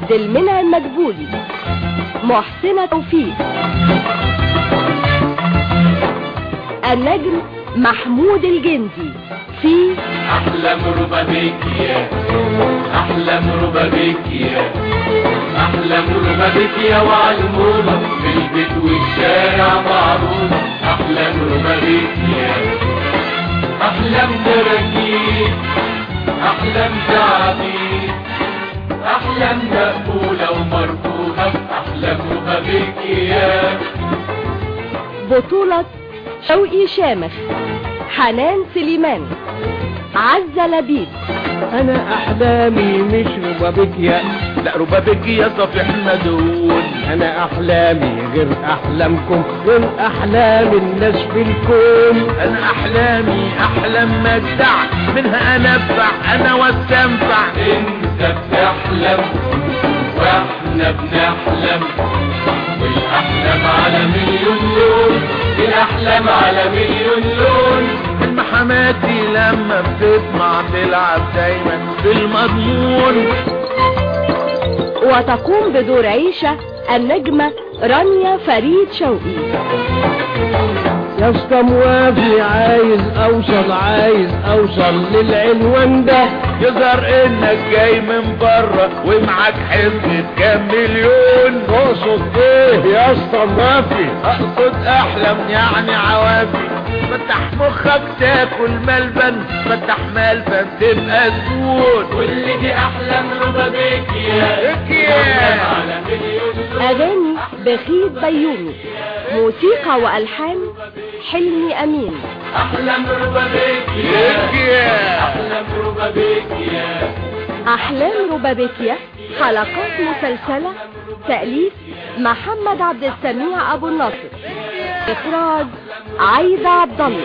عبد المنعم مجبولي محسنة توفيق النجم محمود الجندي في أحلم ربابيكيا أحلم ربابيكيا أحلم ربابيكيا وعلمونا في البيت والشارع معرونا أحلم ربابيكيا أحلم تراكيب أحلم تعابير أحلم مقبولة ومرفوضة أحلم ربابيكيا بطولة شوقي شامخ حنان سليمان عزة لبيب انا احلامي مش ربابيكيا لا ربابيكيا صفيح مدون انا احلامي غير احلامكم غير احلام الناس في الكون انا احلامي احلام مجدع منها انفع انا واستنفع انت بتحلم واحنا بنحلم والاحلام على مليون لون الاحلام على مليون لون حماتي لما بتسمع تلعب دايما بالمضمون وتقوم بدور عيشة النجمة رانيا فريد شوقي يا اسطى موافي عايز اوصل عايز اوصل للعنوان ده يظهر انك جاي من بره ومعاك حزب كام مليون تقصد ايه يا اسطى موافي اقصد احلم يعني عوافي فتح مخك تاكل ملبن فتح ملبن تبقى زبون واللي دي احلام ربابيكيا إكيا. على مليون لون أغاني بخيت بيومي موسيقى وألحان حلمي أمين احلام ربابيكيا إكيا. احلام ربابيكيا أحلام ربابيكيا حلقات مسلسلة تأليف محمد عبد السميع أبو النصر إخراج عايدة عبد الله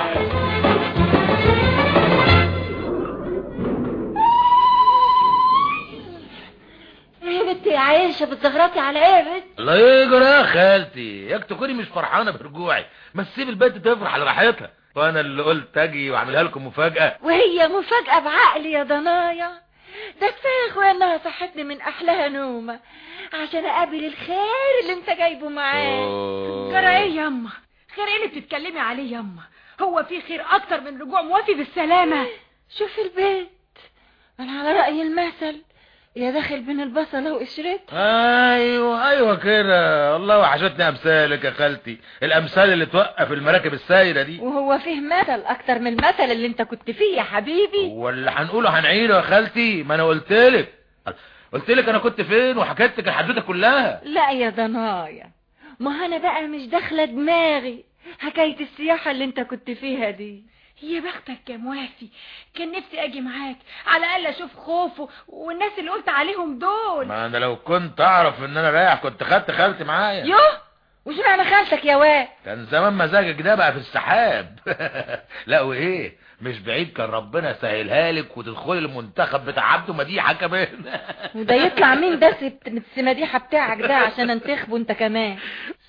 يا بنتي يا عايشة بتزغرطي على ايه يا بنت الله يجرى يا خالتي ياك تكوني مش فرحانه برجوعي ما تسيب البنت تفرح على راحتها وانا اللي قلت اجي واعملها لكم مفاجاه وهي مفاجأة بعقلي يا ضنايا ده كفاية يا اخويا انها صحتني من احلاها نومة عشان اقابل الخير اللي انت جايبه معاك جرى ايه ياما خير ايه اللي بتتكلمي عليه ياما هو في خير اكتر من رجوع موافي بالسلامة شوف البيت انا على رأي المثل يا داخل بين البصلة وقشرتها ايوه ايوه كده والله وحشتني امثالك يا خالتي الامثال اللي توقف المراكب السايره دي وهو فيه مثل اكتر من المثل اللي انت كنت فيه يا حبيبي واللي هنقوله هنعيده يا خالتي ما انا قلت لك قلت لك انا كنت فين وحكيت لك الحدوته كلها لا يا ضنايا ما انا بقى مش داخله دماغي حكايه السياحه اللي انت كنت فيها دي يا بختك يا موافي كان نفسي اجي معاك على الاقل اشوف خوفه والناس اللي قلت عليهم دول ما انا لو كنت اعرف ان انا رايح كنت خدت خالتي معايا يوه وش معنى خالتك يا واد كان زمان مزاجك ده بقى في السحاب لا وايه مش بعيد كان ربنا سهلها لك وتدخلي المنتخب بتاع عبده مديحه كمان وده يطلع مين ده سبت السماديحه بتاعك ده عشان انتخبه انت كمان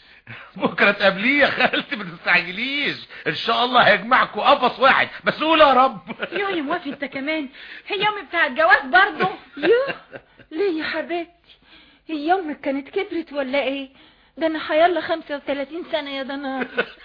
بكره تقابليه يا خالتي ما تستعجليش ان شاء الله هيجمعكم قفص واحد بس قول يا رب يو يا موافي انت كمان هي يومي بتاع الجواز برضه يوه ليه يا حبيبتي هي امك كانت كبرت ولا ايه ده انا حيالله 35 سنه يا ضنايا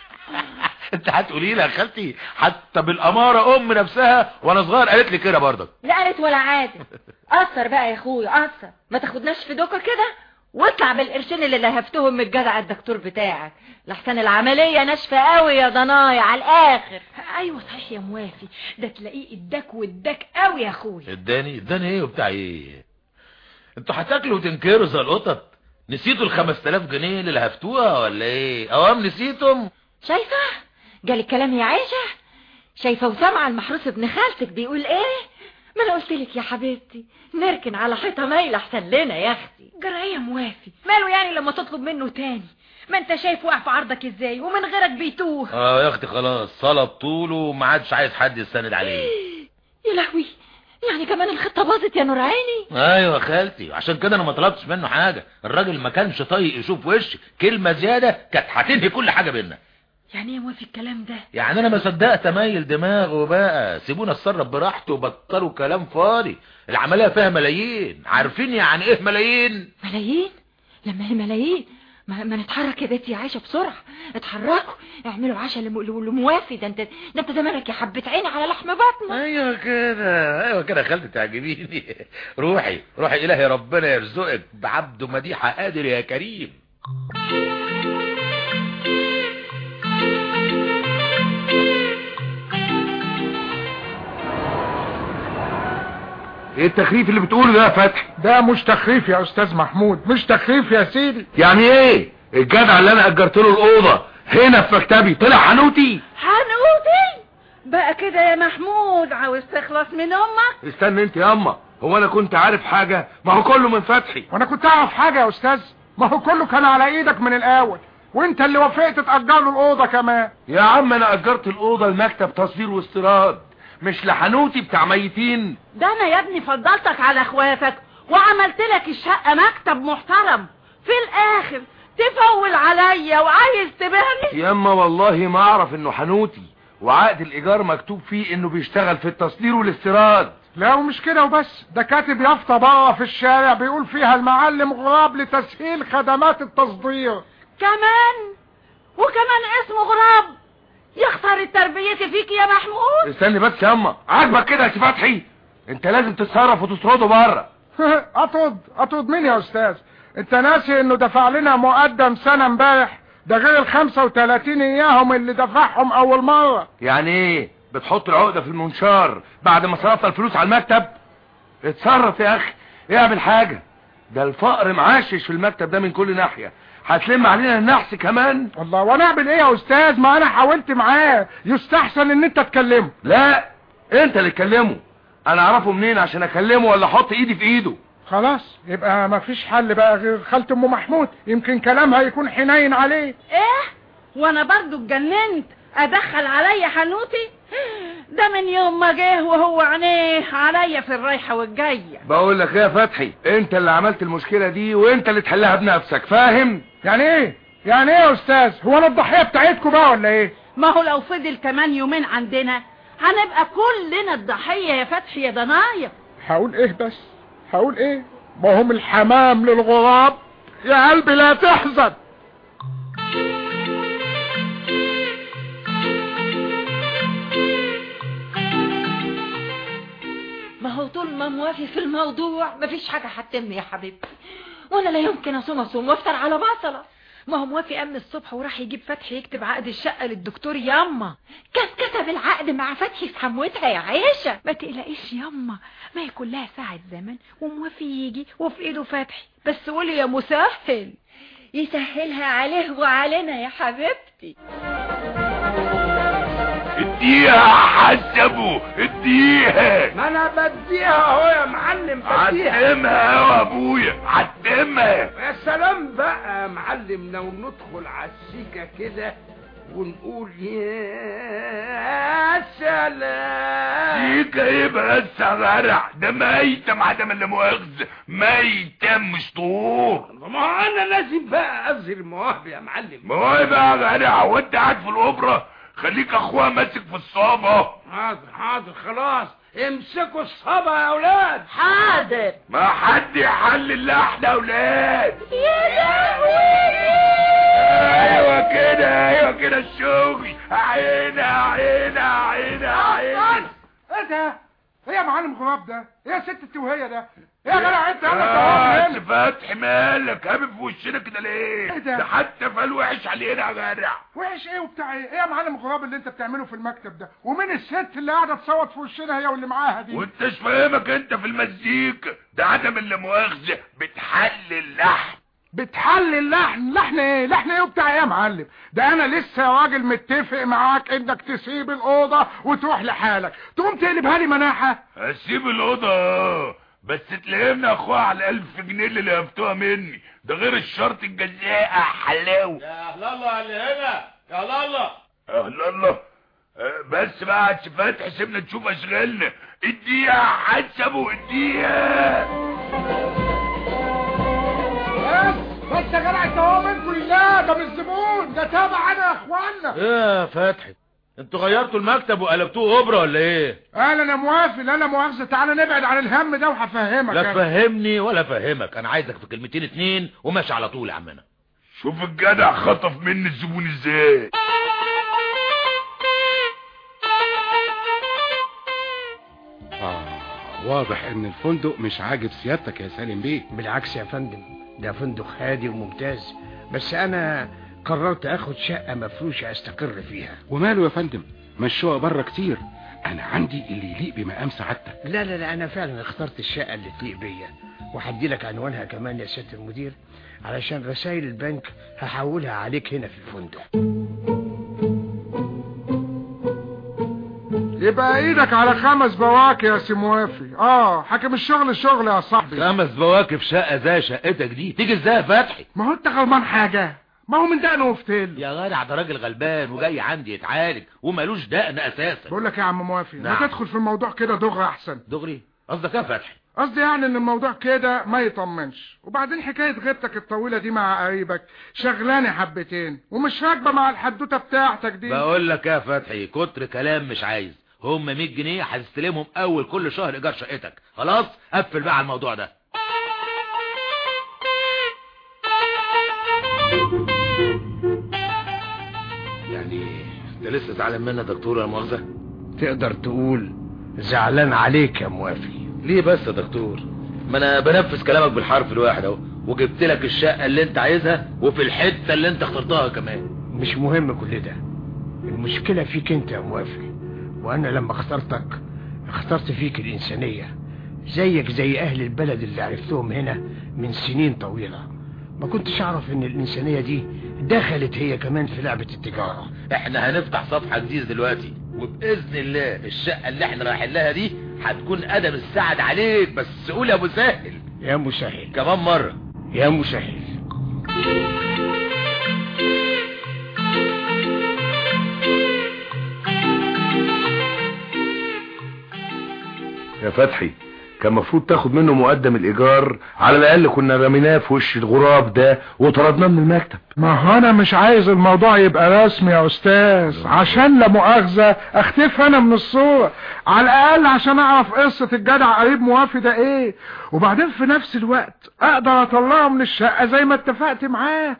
انت هتقولي لي يا خالتي حتى بالاماره ام نفسها وانا صغير قالت لي كده برضك لا قالت ولا عادة قصر بقى يا اخويا قصر ما تاخدناش في دوكا كده واطلع بالقرشين اللي لهفتهم من الجدع الدكتور بتاعك لحسن العملية ناشفة قوي يا ضنايا على الاخر ايوه صحيح يا موافي ده تلاقيه اداك واداك قوي يا اخويا اداني اداني ايه وبتاع ايه انتوا هتاكلوا وتنكروا زي القطط نسيتوا ال 5000 جنيه اللي لهفتوها ولا ايه اوام نسيتم شايفة جالي الكلام يا عيشة شايفة وسامعة المحروس ابن خالتك بيقول ايه ما انا قلت لك يا حبيبتي نركن على حيطة مايلة احسن لنا يا اختي جرى ايه يا موافي ماله يعني لما تطلب منه تاني ما انت شايف واقع في عرضك ازاي ومن غيرك بيتوه اه يا اختي خلاص صلب طوله وما عادش عايز حد يستند عليه يا لهوي يعني كمان الخطة باظت يا نور عيني ايوه يا خالتي عشان كده انا ما طلبتش منه حاجه الراجل ما كانش طايق يشوف وشي كلمه زياده كانت هتنهي كل حاجه بينا يعني ايه موافي الكلام ده يعني انا ما صدقت اميل دماغه بقى سيبونا اتصرف براحته وبطلوا كلام فاضي العمليه فيها ملايين عارفين يعني ايه ملايين ملايين لما هي ملايين ما, ما نتحرك يا بنتي يا عايشه بسرعه اتحركوا اعملوا عشاء لم- لموافي ده انت ده انت زمانك يا حبه عيني على لحم بطنك ايوه كده ايوه كده يا خالتي تعجبيني روحي روحي الهي ربنا يرزقك بعبده مديحه قادر يا كريم ايه التخريف اللي بتقوله ده يا فتحي ده مش تخريف يا استاذ محمود مش تخريف يا سيدي يعني ايه الجدع اللي انا اجرت له الاوضه هنا في مكتبي طلع حنوتي حنوتي بقى كده يا محمود عاوز تخلص من امك استنى انت ياما هو انا كنت عارف حاجه ما هو كله من فتحي وانا كنت اعرف حاجه يا استاذ ما هو كله كان على ايدك من الاول وانت اللي وافقت تأجر له الاوضه كمان يا عم انا اجرت الاوضه لمكتب تصوير واستيراد مش لحنوتي بتاع ميتين ده انا يا ابني فضلتك على اخواتك وعملت لك الشقه مكتب محترم في الاخر تفول عليا وعايز تبيعني ياما والله ما اعرف انه حنوتي وعقد الايجار مكتوب فيه انه بيشتغل في التصدير والاستيراد لا ومش كده وبس ده كاتب يافطه بره في الشارع بيقول فيها المعلم غراب لتسهيل خدمات التصدير كمان وكمان اسمه غراب يخسر التربية فيك يا محمود استني بس ياما عاجبك كده يا سي فتحي انت لازم تتصرف وتطرده بره اطرد اطرد مين يا استاذ انت ناسي انه دفع لنا مقدم سنه امبارح ده غير ال 35 اياهم اللي دفعهم اول مره يعني ايه بتحط العقده في المنشار بعد ما صرفت الفلوس على المكتب اتصرف يا اخي اعمل حاجه ده الفقر معاشش في المكتب ده من كل ناحيه هتلم علينا النحس كمان الله وانا اعمل ايه يا استاذ ما انا حاولت معاه يستحسن ان انت تكلمه لا انت اللي تكلمه انا اعرفه منين عشان اكلمه ولا احط ايدي في ايده خلاص يبقى ما فيش حل بقى غير خالة ام محمود يمكن كلامها يكون حنين عليه ايه وانا برضو اتجننت ادخل عليا حنوتي ده من يوم ما جه وهو عينيه عليا في الرايحة والجاية بقول لك ايه يا فتحي انت اللي عملت المشكله دي وانت اللي تحلها بنفسك فاهم يعني ايه يعني ايه يا استاذ هو انا الضحيه بتاعتكم بقى ولا ايه ما هو لو فضل كمان يومين عندنا هنبقى كلنا الضحية يا فتحي يا ضنايا هقول ايه بس هقول ايه ما هم الحمام للغراب يا قلبي لا تحزن ما هو طول ما موافي في الموضوع مفيش حاجة هتتم يا حبيبتي وانا لا يمكن اصوم اصوم وافطر على بصلة ما هو موافي قام الصبح وراح يجيب فتحي يكتب عقد الشقة للدكتور ياما كان كتب العقد مع فتحي في حموتها يا عيشة ما تقلقيش ياما ما هي كلها ساعة زمن وموافي يجي وفي ايده فتحي بس قولي يا مسهل يسهلها عليه وعلينا يا حبيبتي اديها حسبه اديها ما انا بديها اهو يا معلم عتمها يا ابويا عتمها يا سلام بقى يا معلم لو ندخل على السيكة كده ونقول يا سلام ديك ايه بس يا غرع ده ميتم عدم اللي مؤاخذة ميتم مش طور ما هو انا لازم بقى اظهر مواهبي يا معلم ما هو ايه بقى يا غرع وانت قاعد في الاوبرا خليك اخوها ماسك في الصابة حاضر حاضر خلاص امسكوا الصبا يا اولاد حاضر ما حد يحل اللحن يا اولاد ايوه كده ايوه كده الشغل عينا عينا عينا عينا ايه ده ايه يا معلم غراب ده ايه يا ست التوهيه ده ايه يا جدع انت يلا آه، تعال فتحي مالك هابب في وشنا كده ليه إيه ده؟ ده حتى فال وحش علينا يا جدع وحش ايه وبتاع ايه ايه يا معلم غراب اللي انت بتعمله في المكتب ده ومين الست اللي قاعده تصوت في وشنا هي واللي معاها دي وانتش فاهمك انت في المزيكا ده عدم اللي مؤاخذة بتحل اللحن بتحل اللحن لحن ايه لحن ايه وبتاع ايه يا معلم ده انا لسه يا راجل متفق معاك انك تسيب الاوضه وتروح لحالك تقوم تقلبها لي مناحه هسيب الأوضة بس تلاقينا يا اخويا على الألف جنيه اللي لهفتوها مني ده غير الشرط الجزاء حلاوة يا اهل الله اللي هنا يا اهل الله اهلا الله آه، بس بقى يا سي فتحي سيبنا نشوف اشغالنا اديها حسبه اديها بس بس يا جدع انت هو منكم بالله ده مش زبون ده تابع انا يا اخوانا يا فتحي انتوا غيرتوا المكتب وقلبتوه اوبرا ولا ايه قال انا موافق لا لا مؤاخذه تعالى نبعد عن الهم ده وهفهمك لا أنا. تفهمني ولا افهمك انا عايزك في كلمتين اتنين وماشي على طول يا عمنا شوف الجدع خطف مني الزبون ازاي آه واضح ان الفندق مش عاجب سيادتك يا سالم بيه بالعكس يا فندم ده فندق هادي وممتاز بس انا قررت اخد شقة مفروشة استقر فيها وماله يا فندم ما الشقق بره كتير انا عندي اللي يليق بمقام سعادتك لا لا لا انا فعلا اخترت الشقة اللي تليق بيا وهدي لك عنوانها كمان يا سيادة المدير علشان رسائل البنك هحولها عليك هنا في الفندق يبقى ايدك على خمس بواكي يا سي موافي اه حاكم الشغل شغل يا صاحبي خمس بواكب شقة زي شقتك دي تيجي ازاي يا فتحي ما هو انت غلطان حاجه ما هو من دقن وفتيل يا جدع ده راجل غلبان وجاي عندي يتعالج ومالوش دقن اساسا بقول لك يا عم موافي نعم. ما تدخل في الموضوع كده دغري احسن دغري قصدك ايه يا فتحي قصدي يعني ان الموضوع كده ما يطمنش وبعدين حكايه غيبتك الطويله دي مع قريبك شغلاني حبتين ومش راكبه مع الحدوته بتاعتك دي بقول لك يا فتحي كتر كلام مش عايز هم 100 جنيه هتستلمهم اول كل شهر ايجار شقتك خلاص قفل بقى على الموضوع ده يعني انت لسه زعلان مني يا دكتور يا مؤاخذه تقدر تقول زعلان عليك يا موافي ليه بس يا دكتور ما انا بنفذ كلامك بالحرف الواحد اهو وجبت لك الشقه اللي انت عايزها وفي الحته اللي انت اخترتها كمان مش مهم كل ده المشكلة فيك انت يا موافي وانا لما اخترتك اخترت فيك الانسانية زيك زي اهل البلد اللي عرفتهم هنا من سنين طويلة ما كنتش اعرف ان الانسانية دي دخلت هي كمان في لعبة التجارة احنا هنفتح صفحه جديده دلوقتي وباذن الله الشقه اللي احنا رايحين لها دي هتكون قدم السعد عليك بس قول يا ابو سهل يا مسهل كمان مره يا مسهل يا فتحي كان المفروض تاخد منه مقدم الايجار على الاقل كنا رميناه في وش الغراب ده وطردناه من المكتب ما هو انا مش عايز الموضوع يبقى رسمي يا استاذ عشان لا مؤاخذة اختفي انا من الصورة على الاقل عشان اعرف قصة الجدع قريب موافي ده ايه وبعدين في نفس الوقت اقدر اطلعه من الشقة زي ما اتفقت معاه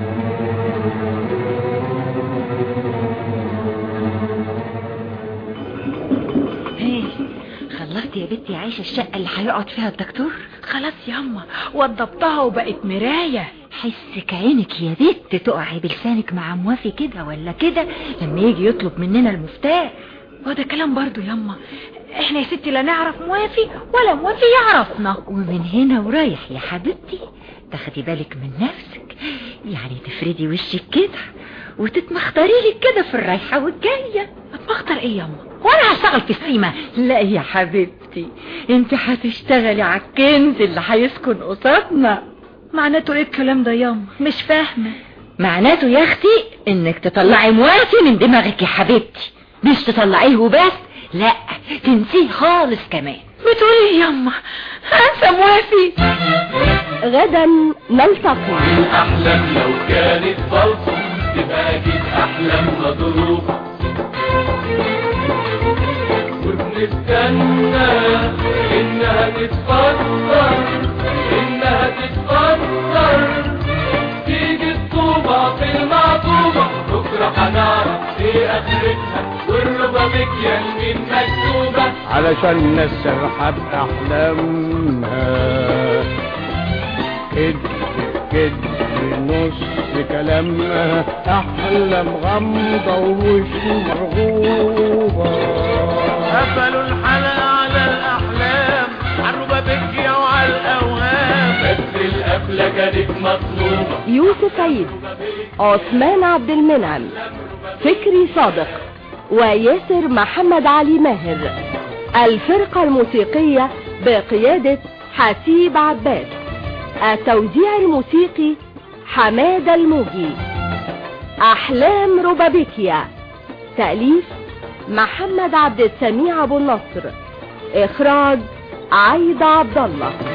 ايه خلصت يا بنتي عايشة الشقة اللي هيقعد فيها الدكتور خلاص ياما وضبطها وبقت مراية حسك عينك يا بنت تقعي بلسانك مع موافي كده ولا كده لما يجي يطلب مننا المفتاح وده كلام برضو ياما احنا يا ستي لا نعرف موافي ولا موافي يعرفنا ومن هنا ورايح يا حبيبتي تاخدي بالك من نفسك يعني تفردي وشك كده وتتمختري لك كده في الرايحة والجاية اتمختر ايه ياما وانا هشتغل في السيما لا يا حبيبتي انت هتشتغلي على الكنز اللي هيسكن قصادنا معناته ايه الكلام ده ياما مش فاهمة معناته يا اختي انك تطلعي موافي من دماغك يا حبيبتي مش تطلعيه وبس لا تنسيه خالص كمان بتقولي ايه ياما هنسى موافي غدا نلتقي احلام لو كانت فالصو تبقى اكيد احلام مضروب وبنستنى انها تتفطر انها تتفطر تيجي الطوبة في المعطوبة بكرة هنعرف ايه اخرتها والربابيكيا مين مكتوبة علشان نسرحب احلامها كد كد نص كلامها احلام غامضة ووش مرغوبة قفلوا الحلقة على الأحلام عالربا بكيا وعلى الأوهام بس القفلة كانت مطلوبة يوسف عيد عثمان عبد المنعم فكري صادق وياسر محمد علي ماهر الفرقة الموسيقية بقيادة حسيب عباس التوزيع الموسيقي حماد الموجي أحلام روبابيكيا تأليف محمد عبد السميع أبو النصر إخراج عايدة عبد الله